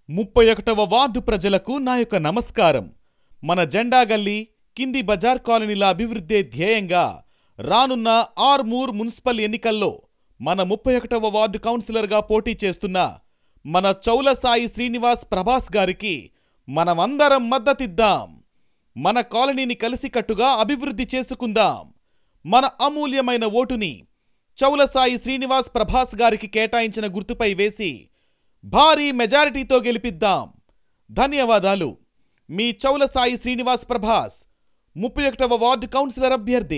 ముప్పై ఒకటవ వార్డు ప్రజలకు నా యొక్క నమస్కారం మన జెండా గల్లీ కింది బజార్ కాలనీల అభివృద్ధే ధ్యేయంగా రానున్న ఆర్మూర్ మున్సిపల్ ఎన్నికల్లో మన ముప్పై ఒకటవ వార్డు కౌన్సిలర్గా పోటీ చేస్తున్న మన చౌల సాయి శ్రీనివాస్ ప్రభాస్ గారికి మనమందరం మద్దతిద్దాం మన కాలనీని కలిసికట్టుగా అభివృద్ధి చేసుకుందాం మన అమూల్యమైన ఓటుని చౌల సాయి శ్రీనివాస్ ప్రభాస్ గారికి కేటాయించిన గుర్తుపై వేసి భారీ మెజారిటీతో గెలిపిద్దాం ధన్యవాదాలు మీ చౌల సాయి శ్రీనివాస్ ప్రభాస్ ముప్పై ఒకటవ వార్డు కౌన్సిలర్ అభ్యర్థి